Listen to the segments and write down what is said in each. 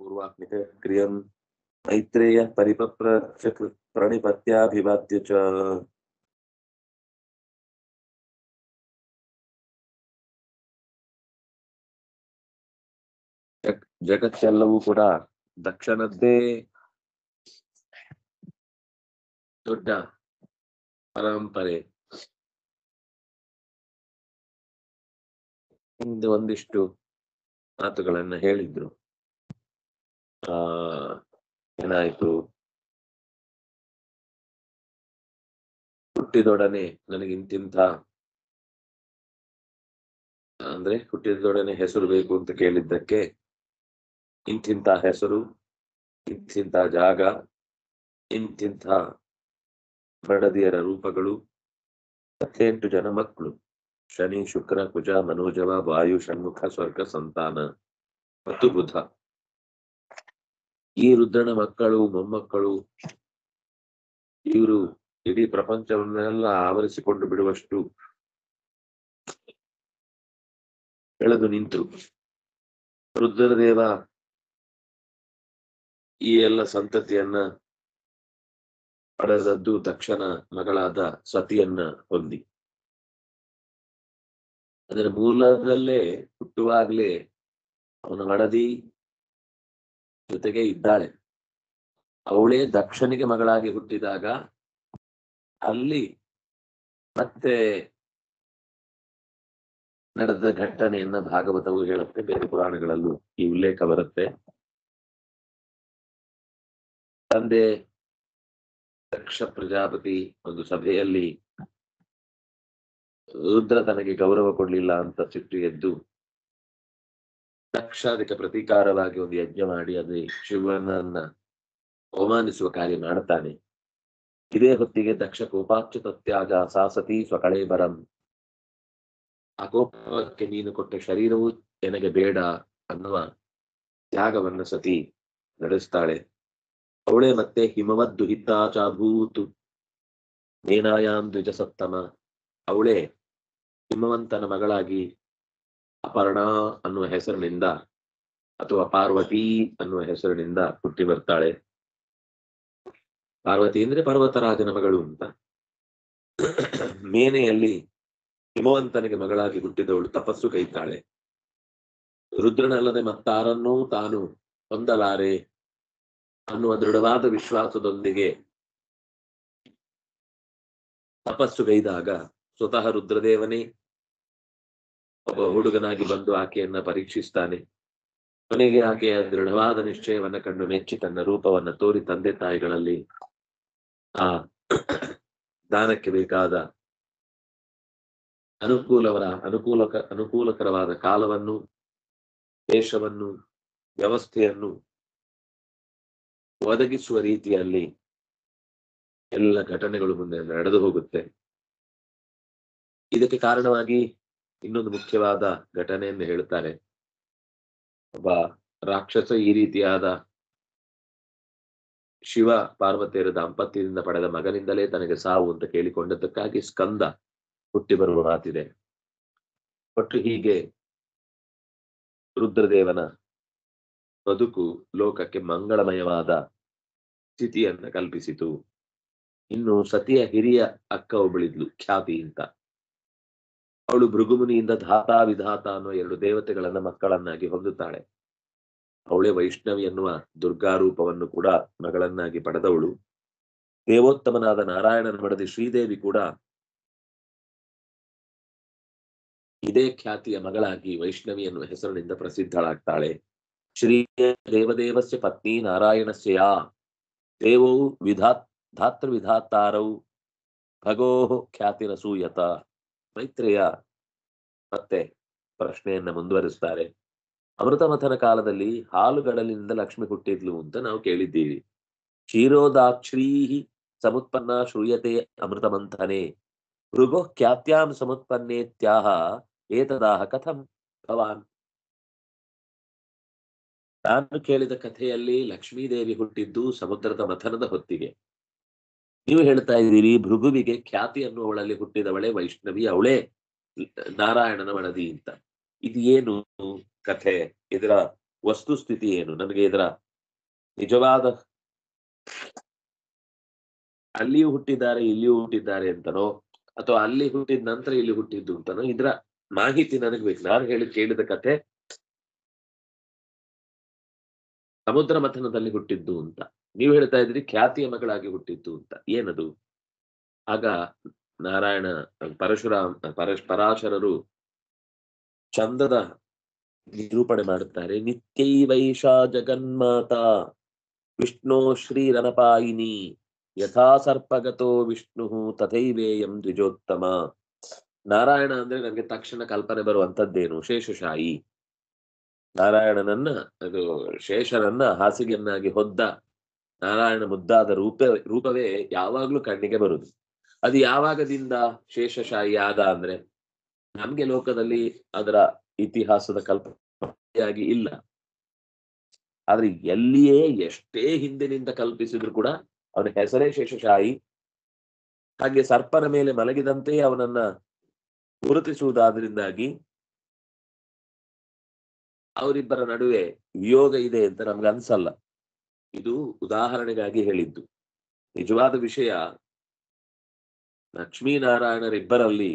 पूर्वात्मिक क्रियं मैत्रेय परिपप्रच प्रणिपत्याभिवाद्य च ಜಗ್- ಜಗತ್ತೆಲ್ಲವೂ ಕೂಡ ದಕ್ಷನದ್ದೇ ದೊಡ್ಡ ಪರಂಪರೆ ಹಿಂದೆ ಒಂದಿಷ್ಟು ಮಾತುಗಳನ್ನ ಹೇಳಿದ್ರು ಆ ಏನಾಯ್ತು ಹುಟ್ಟಿದೊಡನೆ ನನಗೆ ಇಂತಿಂತ ಅಂದ್ರೆ ಹುಟ್ಟಿದೊಡನೆ ಹೆಸರು ಬೇಕು ಅಂತ ಕೇಳಿದ್ದಕ್ಕೆ ಇಂತಿಂತ ಹೆಸರು ಇಂತಿಂತ ಜಾಗ ಇಂತಿಂತ ಬಡದಿಯರ ರೂಪಗಳು ಹತ್ತೆಂಟು ಜನ ಮಕ್ಕಳು ಶನಿ ಶುಕ್ರ ಕುಜ ಮನೋಜವ ವಾಯು ಷಣ್ಮುಖ ಸ್ವರ್ಗ ಸಂತಾನ ಮತ್ತು ಬುಧ ಈ ರುದ್ರನ ಮಕ್ಕಳು ಮೊಮ್ಮಕ್ಕಳು ಇವರು ಇಡೀ ಪ್ರಪಂಚವನ್ನೆಲ್ಲ ಆವರಿಸಿಕೊಂಡು ಬಿಡುವಷ್ಟು ಬೆಳೆದು ನಿಂತರು ರುದ್ರದೇವ ಈ ಎಲ್ಲ ಸಂತತಿಯನ್ನ ಪಡೆದದ್ದು ದಕ್ಷನ ಮಗಳಾದ ಸತಿಯನ್ನ ಹೊಂದಿ ಅದರ ಮೂಲದಲ್ಲೇ ಹುಟ್ಟುವಾಗ್ಲೇ ಅವನ ಮಡದಿ ಜೊತೆಗೆ ಇದ್ದಾಳೆ ಅವಳೇ ದಕ್ಷನಿಗೆ ಮಗಳಾಗಿ ಹುಟ್ಟಿದಾಗ ಅಲ್ಲಿ ಮತ್ತೆ ನಡೆದ ಘಟನೆಯನ್ನ ಭಾಗವತವು ಹೇಳುತ್ತೆ ಬೇರೆ ಪುರಾಣಗಳಲ್ಲೂ ಈ ಉಲ್ಲೇಖ ಬರುತ್ತೆ ತಂದೆ ದಕ್ಷ ಪ್ರಜಾಪತಿ ಒಂದು ಸಭೆಯಲ್ಲಿ ರುದ್ರ ತನಗೆ ಗೌರವ ಕೊಡ್ಲಿಲ್ಲ ಅಂತ ಸಿಟ್ಟು ಎದ್ದು ದಕ್ಷ ಅದಕ್ಕೆ ಪ್ರತೀಕಾರವಾಗಿ ಒಂದು ಯಜ್ಞ ಮಾಡಿ ಅದು ಶಿವನನ್ನ ಅವಮಾನಿಸುವ ಕಾರ್ಯ ಮಾಡ್ತಾನೆ ಇದೇ ಹೊತ್ತಿಗೆ ದಕ್ಷ ಕೋಪಾಚ್ಯುತ ತ್ಯಾಗ ಸಾಸತಿ ಸ್ವಕಳೇಬರಂ ಆ ಕೋಪಕ್ಕೆ ನೀನು ಕೊಟ್ಟ ಶರೀರವು ನನಗೆ ಬೇಡ ಅನ್ನುವ ತ್ಯಾಗವನ್ನ ಸತಿ ನಡೆಸ್ತಾಳೆ ಅವಳೇ ಮತ್ತೆ ಹಿಮವದ್ದು ಹಿತ್ತಾಚಾಭೂತು ನೇನಾಯಾಮ್ ದ್ವಿಜ ಸತ್ತಮ ಅವಳೇ ಹಿಮವಂತನ ಮಗಳಾಗಿ ಅಪರ್ಣ ಅನ್ನುವ ಹೆಸರಿನಿಂದ ಅಥವಾ ಪಾರ್ವತಿ ಅನ್ನುವ ಹೆಸರಿನಿಂದ ಹುಟ್ಟಿ ಬರ್ತಾಳೆ ಪಾರ್ವತಿ ಅಂದ್ರೆ ಪರ್ವತರಾಜನ ಮಗಳು ಅಂತ ಮೇನೆಯಲ್ಲಿ ಹಿಮವಂತನಿಗೆ ಮಗಳಾಗಿ ಹುಟ್ಟಿದವಳು ತಪಸ್ಸು ಕೈತಾಳೆ ರುದ್ರನಲ್ಲದೆ ಮತ್ತಾರನ್ನೂ ತಾನು ಹೊಂದಲಾರೆ ಅನ್ನುವ ದೃಢವಾದ ವಿಶ್ವಾಸದೊಂದಿಗೆ ತಪಸ್ಸುಗೈದಾಗ ಸ್ವತಃ ರುದ್ರದೇವನೇ ಒಬ್ಬ ಹುಡುಗನಾಗಿ ಬಂದು ಆಕೆಯನ್ನ ಪರೀಕ್ಷಿಸ್ತಾನೆ ಕೊನೆಗೆ ಆಕೆಯ ದೃಢವಾದ ನಿಶ್ಚಯವನ್ನ ಕಂಡು ಮೆಚ್ಚಿ ತನ್ನ ರೂಪವನ್ನ ತೋರಿ ತಂದೆ ತಾಯಿಗಳಲ್ಲಿ ಆ ದಾನಕ್ಕೆ ಬೇಕಾದ ಅನುಕೂಲವರ ಅನುಕೂಲಕ ಅನುಕೂಲಕರವಾದ ಕಾಲವನ್ನು ದೇಶವನ್ನು ವ್ಯವಸ್ಥೆಯನ್ನು ಒದಗಿಸುವ ರೀತಿಯಲ್ಲಿ ಎಲ್ಲ ಘಟನೆಗಳು ಮುಂದೆ ನಡೆದು ಹೋಗುತ್ತೆ ಇದಕ್ಕೆ ಕಾರಣವಾಗಿ ಇನ್ನೊಂದು ಮುಖ್ಯವಾದ ಘಟನೆಯನ್ನು ಹೇಳ್ತಾರೆ ಒಬ್ಬ ರಾಕ್ಷಸ ಈ ರೀತಿಯಾದ ಶಿವ ಪಾರ್ವತಿಯರ ದಾಂಪತ್ಯದಿಂದ ಪಡೆದ ಮಗನಿಂದಲೇ ತನಗೆ ಸಾವು ಅಂತ ಕೇಳಿಕೊಂಡದ್ದಕ್ಕಾಗಿ ಸ್ಕಂದ ಹುಟ್ಟಿ ಬರುವ ಮಾತಿದೆ ಒಟ್ಟು ಹೀಗೆ ರುದ್ರದೇವನ ಬದುಕು ಲೋಕಕ್ಕೆ ಮಂಗಳಮಯವಾದ ಸ್ಥಿತಿಯನ್ನ ಕಲ್ಪಿಸಿತು ಇನ್ನು ಸತಿಯ ಹಿರಿಯ ಅಕ್ಕ ಒಬ್ಬಳಿದ್ಲು ಖ್ಯಾತಿ ಅಂತ ಅವಳು ಭೃಗುಮುನಿಯಿಂದ ಧಾತಾ ವಿಧಾತ ಅನ್ನುವ ಎರಡು ದೇವತೆಗಳನ್ನ ಮಕ್ಕಳನ್ನಾಗಿ ಹೊಂದುತ್ತಾಳೆ ಅವಳೇ ವೈಷ್ಣವಿ ಎನ್ನುವ ದುರ್ಗಾ ರೂಪವನ್ನು ಕೂಡ ಮಗಳನ್ನಾಗಿ ಪಡೆದವಳು ದೇವೋತ್ತಮನಾದ ನಾರಾಯಣನ ಮಡದಿ ಶ್ರೀದೇವಿ ಕೂಡ ಇದೇ ಖ್ಯಾತಿಯ ಮಗಳಾಗಿ ವೈಷ್ಣವಿ ಎನ್ನುವ ಹೆಸರಿನಿಂದ ಪ್ರಸಿದ್ಧಳಾಗ್ತಾಳೆ ಶ್ರೀ ದೇವದೇವಸ್ಯ ಪತ್ನಿ ನಾರಾಯಣಸ್ಯ ಯಾ ದೇವೌ ವಿಧಾತ್ ಧಾತೃವಿಧಾತಾರೌ ಭಗೋ ಖ್ಯಾತಿರಸೂಯತ ಮೈತ್ರೇಯ ಮತ್ತೆ ಪ್ರಶ್ನೆಯನ್ನ ಮುಂದುವರಿಸ್ತಾರೆ ಅಮೃತಮಥನ ಕಾಲದಲ್ಲಿ ಹಾಲುಗಡಲಿನಿಂದ ಲಕ್ಷ್ಮಿ ಹುಟ್ಟಿದ್ಲು ಅಂತ ನಾವು ಕೇಳಿದ್ದೀವಿ ಕ್ಷೀರೋದಾಕ್ಷೀ ಸಮುತ್ಪನ್ನ ಶ್ರೂಯತೆ ಅಮೃತಮಂಥನೆ ಭೃಗೋ ಖ್ಯಾತ್ಯಾಂ ಸಮುತ್ಪನ್ನೇತ್ಯಾಹ ಏತದಾಹ ಕಥಂ ಭವಾನ್ ನಾನು ಕೇಳಿದ ಕಥೆಯಲ್ಲಿ ಲಕ್ಷ್ಮೀದೇವಿ ಹುಟ್ಟಿದ್ದು ಸಮುದ್ರದ ಮಥನದ ಹೊತ್ತಿಗೆ ನೀವು ಹೇಳ್ತಾ ಇದ್ದೀರಿ ಭೃಗುವಿಗೆ ಖ್ಯಾತಿ ಅನ್ನುವಳಲ್ಲಿ ಹುಟ್ಟಿದವಳೆ ವೈಷ್ಣವಿ ಅವಳೇ ನಾರಾಯಣನ ಮಡದಿ ಅಂತ ಇದು ಏನು ಕಥೆ ಇದರ ವಸ್ತುಸ್ಥಿತಿ ಏನು ನನಗೆ ಇದರ ನಿಜವಾದ ಅಲ್ಲಿಯೂ ಹುಟ್ಟಿದ್ದಾರೆ ಇಲ್ಲಿಯೂ ಹುಟ್ಟಿದ್ದಾರೆ ಅಂತನೋ ಅಥವಾ ಅಲ್ಲಿ ಹುಟ್ಟಿದ ನಂತರ ಇಲ್ಲಿ ಹುಟ್ಟಿದ್ದು ಅಂತನೋ ಇದರ ಮಾಹಿತಿ ನನಗೆ ಬೇಕು ನಾನು ಹೇಳಿ ಕೇಳಿದ ಕಥೆ ಸಮುದ್ರ ಮಥನದಲ್ಲಿ ಹುಟ್ಟಿದ್ದು ಅಂತ ನೀವು ಹೇಳ್ತಾ ಇದ್ರಿ ಖ್ಯಾತಿಯ ಮಗಳಾಗಿ ಹುಟ್ಟಿದ್ದು ಅಂತ ಏನದು ಆಗ ನಾರಾಯಣ ಪರಶುರಾಮ್ ಪರಶ್ ಪರಾಶರರು ಚಂದದ ನಿರೂಪಣೆ ಮಾಡುತ್ತಾರೆ ನಿತ್ಯೈವೈಷಾ ಜಗನ್ಮಾತಾ ವಿಷ್ಣು ಶ್ರೀರನಪಾಯಿನಿ ಯಥಾ ಸರ್ಪಗತೋ ವಿಷ್ಣು ತಥೈವೇಯಂ ದ್ವಿಜೋತ್ತಮ ನಾರಾಯಣ ಅಂದ್ರೆ ನನಗೆ ತಕ್ಷಣ ಕಲ್ಪನೆ ಬರುವಂತದ್ದೇನು ಶೇಷಶಾಯಿ ನಾರಾಯಣನನ್ನ ಅದು ಶೇಷನನ್ನ ಹಾಸಿಗೆಯನ್ನಾಗಿ ಹೊದ್ದ ನಾರಾಯಣ ಮುದ್ದಾದ ರೂಪ ರೂಪವೇ ಯಾವಾಗ್ಲೂ ಕಣ್ಣಿಗೆ ಬರುದು ಅದು ಯಾವಾಗದಿಂದ ಶೇಷಶಾಹಿ ಆದ ಅಂದ್ರೆ ನಮ್ಗೆ ಲೋಕದಲ್ಲಿ ಅದರ ಇತಿಹಾಸದ ಕಲ್ಪನೆಯಾಗಿ ಇಲ್ಲ ಆದ್ರೆ ಎಲ್ಲಿಯೇ ಎಷ್ಟೇ ಹಿಂದಿನಿಂದ ಕಲ್ಪಿಸಿದ್ರು ಕೂಡ ಅವನ ಹೆಸರೇ ಶೇಷಶಾಹಿ ಹಾಗೆ ಸರ್ಪನ ಮೇಲೆ ಮಲಗಿದಂತೆ ಅವನನ್ನ ಗುರುತಿಸುವುದಾದ್ರಿಂದಾಗಿ ಅವರಿಬ್ಬರ ನಡುವೆ ವಿಯೋಗ ಇದೆ ಅಂತ ನಮ್ಗೆ ಅನ್ಸಲ್ಲ ಇದು ಉದಾಹರಣೆಗಾಗಿ ಹೇಳಿದ್ದು ನಿಜವಾದ ವಿಷಯ ಲಕ್ಷ್ಮೀನಾರಾಯಣರಿಬ್ಬರಲ್ಲಿ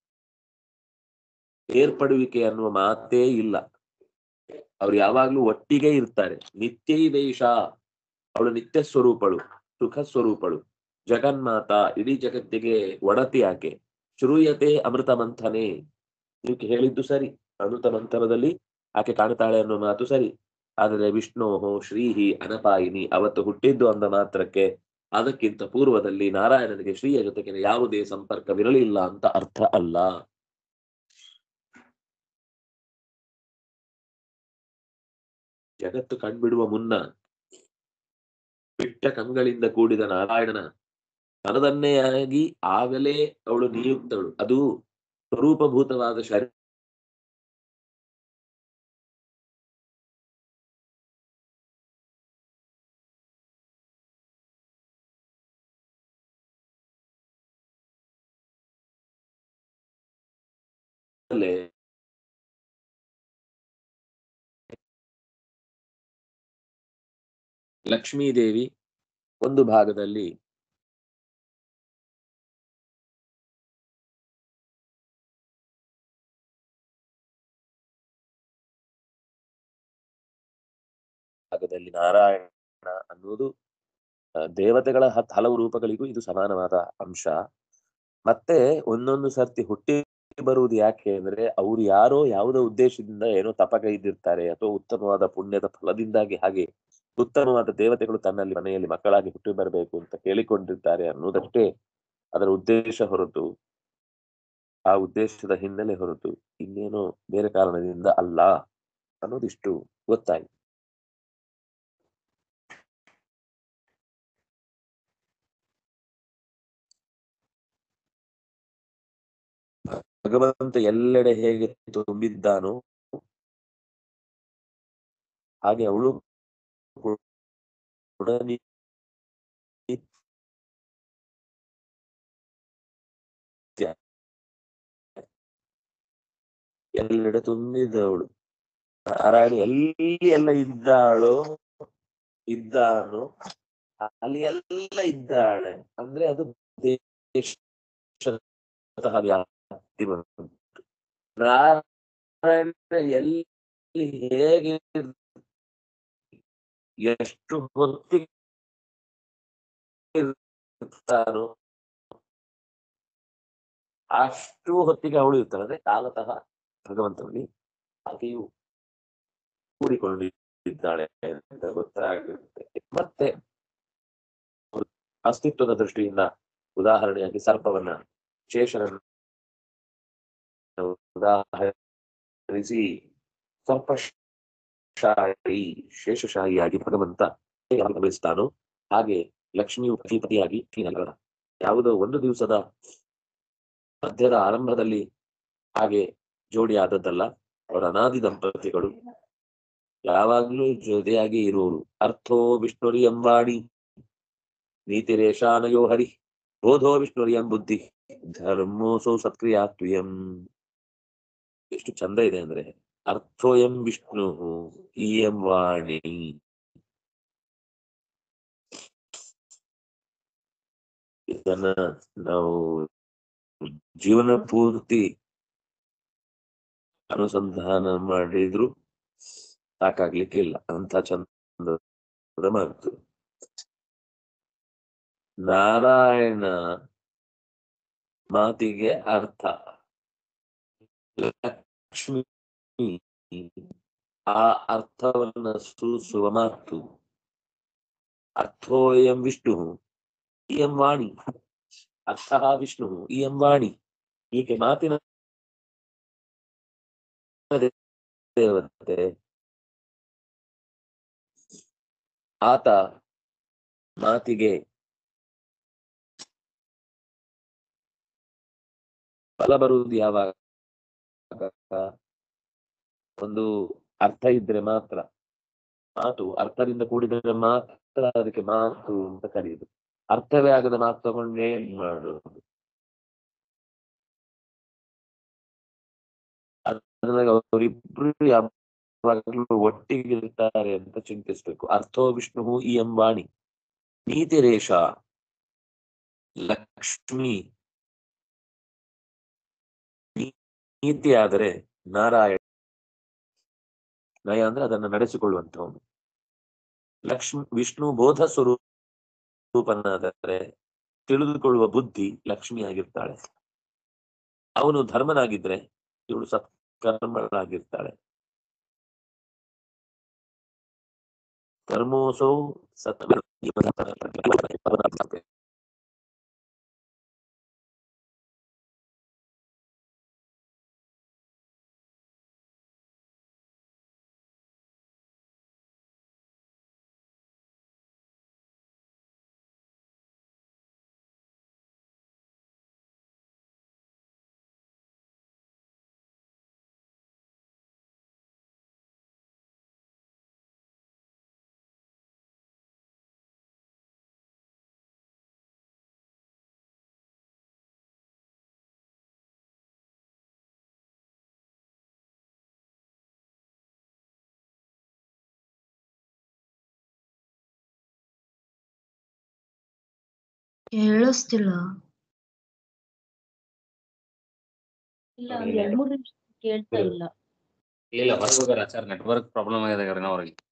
ಏರ್ಪಡುವಿಕೆ ಅನ್ನುವ ಮಾತೇ ಇಲ್ಲ ಅವ್ರು ಯಾವಾಗ್ಲೂ ಒಟ್ಟಿಗೆ ಇರ್ತಾರೆ ನಿತ್ಯೈವೇಶ ಅವಳು ನಿತ್ಯ ಸ್ವರೂಪಳು ಸುಖ ಸ್ವರೂಪಳು ಜಗನ್ಮಾತ ಇಡೀ ಜಗತ್ತಿಗೆ ಒಡತಿ ಆಕೆ ಶ್ರೂಯತೆ ಅಮೃತ ಮಂಥನೆ ನೀವು ಹೇಳಿದ್ದು ಸರಿ ಅಮೃತ ಮಂಥನದಲ್ಲಿ ಆಕೆ ಕಾಣ್ತಾಳೆ ಅನ್ನೋ ಮಾತು ಸರಿ ಆದರೆ ವಿಷ್ಣು ಶ್ರೀಹಿ ಅನಪಾಯಿನಿ ಅವತ್ತು ಹುಟ್ಟಿದ್ದು ಅಂದ ಮಾತ್ರಕ್ಕೆ ಅದಕ್ಕಿಂತ ಪೂರ್ವದಲ್ಲಿ ನಾರಾಯಣನಿಗೆ ಶ್ರೀಯ ಜೊತೆಗೆ ಯಾವುದೇ ಸಂಪರ್ಕವಿರಲಿಲ್ಲ ಅಂತ ಅರ್ಥ ಅಲ್ಲ ಜಗತ್ತು ಕಣ್ಬಿಡುವ ಮುನ್ನ ಬಿಟ್ಟ ಕಂಗಳಿಂದ ಕೂಡಿದ ನಾರಾಯಣನ ತನದನ್ನೇ ಆಗಿ ಆಗಲೇ ಅವಳು ನಿಯುಕ್ತಳು ಅದು ಸ್ವರೂಪಭೂತವಾದ ಶರೀರ ಅಲ್ಲೇ ಲಕ್ಷ್ಮೀದೇವಿ ಒಂದು ಭಾಗದಲ್ಲಿ ಭಾಗದಲ್ಲಿ ನಾರಾಯಣ ಅನ್ನುವುದು ಆ, ದೇವತೆಗಳ ಹತ್ ಹಲವು ರೂಪಗಳಿಗೂ ಇದು ಸಮಾನವಾದ ಅಂಶ ಮತ್ತೆ ಒಂದೊಂದು ಸರ್ತಿ ಹುಟ್ಟಿ ಬರುವುದು ಯಾಕೆ ಅಂದ್ರೆ ಅವ್ರು ಯಾರೋ ಯಾವುದೋ ಉದ್ದೇಶದಿಂದ ಏನೋ ತಪಗೈದಿರ್ತಾರೆ ಅಥವಾ ಉತ್ತಮವಾದ ಪುಣ್ಯದ ಫಲದಿಂದಾಗಿ ಹಾಗೆ ಉತ್ತಮವಾದ ದೇವತೆಗಳು ತನ್ನಲ್ಲಿ ಮನೆಯಲ್ಲಿ ಮಕ್ಕಳಾಗಿ ಹುಟ್ಟಿ ಬರಬೇಕು ಅಂತ ಕೇಳಿಕೊಂಡಿರ್ತಾರೆ ಅನ್ನೋದಷ್ಟೇ ಅದರ ಉದ್ದೇಶ ಹೊರತು ಆ ಉದ್ದೇಶದ ಹಿನ್ನೆಲೆ ಹೊರತು ಇನ್ನೇನೋ ಬೇರೆ ಕಾರಣದಿಂದ ಅಲ್ಲ ಅನ್ನೋದಿಷ್ಟು ಗೊತ್ತಾಯ್ತು ಭಗವಂತ ಎಲ್ಲೆಡೆ ಹೇಗೆ ತುಂಬಿದ್ದಾನೋ ಹಾಗೆ ಅವಳು ಕೂಡ ನಿ- ನಿತ್ಯ ಎಲ್ಲೆಡೆ ತುಂಬಿದವಳು ನಾರಾಯಣ ಎಲ್ಲಿ ಎಲ್ಲ ಇದ್ದಾಳೋ ಇದ್ದಾನೋ ಅಲ್ಲಿ ಎಲ್ಲ ಇದ್ದಾಳೆ ಅಂದ್ರೆ ಅದು ದೇಶತಃ ವ್ಯಾಪ್ತಿ ಬಂತು. ನಾರಾಯಣ ಎಲ್ಲಿ ಹೇಗೆ ಎಷ್ಟು ಹೊತ್ತಿಗೆ ಇರ್ತಾನೋ ಅಷ್ಟು ಹೊತ್ತಿಗೆ ಅವಳು ಇರ್ತಾಳೆ ಅಂದ್ರೆ ಕಾಲತಃ ಭಗವಂತನಲ್ಲಿ ಆಕೆಯು ಕೂಡಿಕೊಂಡಿದ್ದಾಳೆ ಅಂತ ಗೊತ್ತಾಗುತ್ತೆ ಮತ್ತೆ ಅಸ್ತಿತ್ವದ ದೃಷ್ಟಿಯಿಂದ ಉದಾಹರಣೆಯಾಗಿ ಸರ್ಪವನ್ನ ಶೇಷನನ್ನು ಉದಾಹರಿಸಿ ಸರ್ಪಶಾಹಿ ಶೇಷಶಾಹಿಯಾಗಿ ಭಗವಂತ ಹೇಗೆ ಅನುಭವಿಸ್ತಾನೋ ಹಾಗೆ ಲಕ್ಷ್ಮಿಯು ಪತಿಪತಿಯಾಗಿ ಶ್ರೀನಗರ ಯಾವುದೋ ಒಂದು ದಿವಸದ ಮಧ್ಯದ ಆರಂಭದಲ್ಲಿ ಹಾಗೆ ಜೋಡಿ ಆದದ್ದಲ್ಲ ಅವರ ಅನಾದಿ ದಂಪತಿಗಳು ಯಾವಾಗ್ಲೂ ಜೊತೆಯಾಗಿ ಇರುವರು ಅರ್ಥೋ ವಿಷ್ಣುರಿ ಎಂಬಾಣಿ ನೀತಿರೇಶಾನಯೋ ಹರಿ ಬೋಧೋ ವಿಷ್ಣುರಿ ಎಂ ಬುದ್ಧಿ ಧರ್ಮೋಸೌ ಸತ್ಕ್ರಿಯಾತ್ವಿಯಂ ಎಷ್ಟು ಚಂದ ಇದೆ ಅಂದ್ರೆ ಅರ್ಥೋಯಂ ವಿಷ್ಣು ಇಯಂ ವಾಣಿ ಇದನ್ನ ನಾವು ಜೀವನ ಪೂರ್ತಿ ಅನುಸಂಧಾನ ಮಾಡಿದ್ರು ಸಾಕಾಗ್ಲಿಕ್ಕೆ ಇಲ್ಲ ಅಂತ ಚಂದ ಮಾತು ನಾರಾಯಣ ಮಾತಿಗೆ ಅರ್ಥ ಲಕ್ಷ್ಮಿ ಆ ಅರ್ಥವನ್ನ ಸೂಸುವ ಮಾತು ಅರ್ಥೋಯಂ ವಿಷ್ಣು ಇಯಂ ವಾಣಿ ಅರ್ಥ ವಿಷ್ಣು ಇಯಂ ವಾಣಿ ಹೀಗೆ ಮಾತಿನ ದೇವತೆ ಆತ ಮಾತಿಗೆ ಫಲ ಬರುವುದು ಯಾವಾಗ ಒಂದು ಅರ್ಥ ಇದ್ರೆ ಮಾತ್ರ ಮಾತು ಅರ್ಥದಿಂದ ಕೂಡಿದರೆ ಮಾತ್ರ ಅದಕ್ಕೆ ಮಾತು ಅಂತ ಕರೆಯುದು ಅರ್ಥವೇ ಆಗದ ಮಾತು ತಗೊಂಡೇ ಮಾಡುದು ಅದ್ರಲ್ಲಿ ಅವರಿಬ್ರು ಯಾವಾಗಲೂ ಒಟ್ಟಿಗೆ ಇರ್ತಾರೆ ಅಂತ ಚಿಂತಿಸ್ಬೇಕು ಅರ್ಥೋ ವಿಷ್ಣು ಈ ಎಂಬಾಣಿ ನೀತಿರೇಷ ಲಕ್ಷ್ಮಿ ನೀತಿ ಆದರೆ ನಾರಾಯಣ ನಯ ಅಂದ್ರೆ ಅದನ್ನು ನಡೆಸಿಕೊಳ್ಳುವಂತವನು ಲಕ್ಷ್ಮಿ ವಿಷ್ಣು ಬೋಧ ಸ್ವರೂಪನಾದರೆ ತಿಳಿದುಕೊಳ್ಳುವ ಬುದ್ಧಿ ಲಕ್ಷ್ಮಿ ಆಗಿರ್ತಾಳೆ ಅವನು ಧರ್ಮನಾಗಿದ್ರೆ ಇವಳು ಸತ್ಕರ್ಮಗಳಾಗಿರ್ತಾಳೆ ಕರ್ಮೋಸೌ ಸತ್ ಕೇಳಿಸ್ತಿಲ್ಲ ಇಲ್ಲ ಒಂದ್ ಎರಡ್ ಮೂರ್ ನಿಮಿಷ ಕೇಳ್ತಾ ಇಲ್ಲ ಇಲ್ಲ ಹೊರಗೆ ಹೋಗ್ಯಾರ ಸರ್ ನೆಟ್ವರ್ಕ್ ಪ್ರಾಬ್ಲಮ್ ಆಗಿದೆ ಅವ್ರಿಗೆ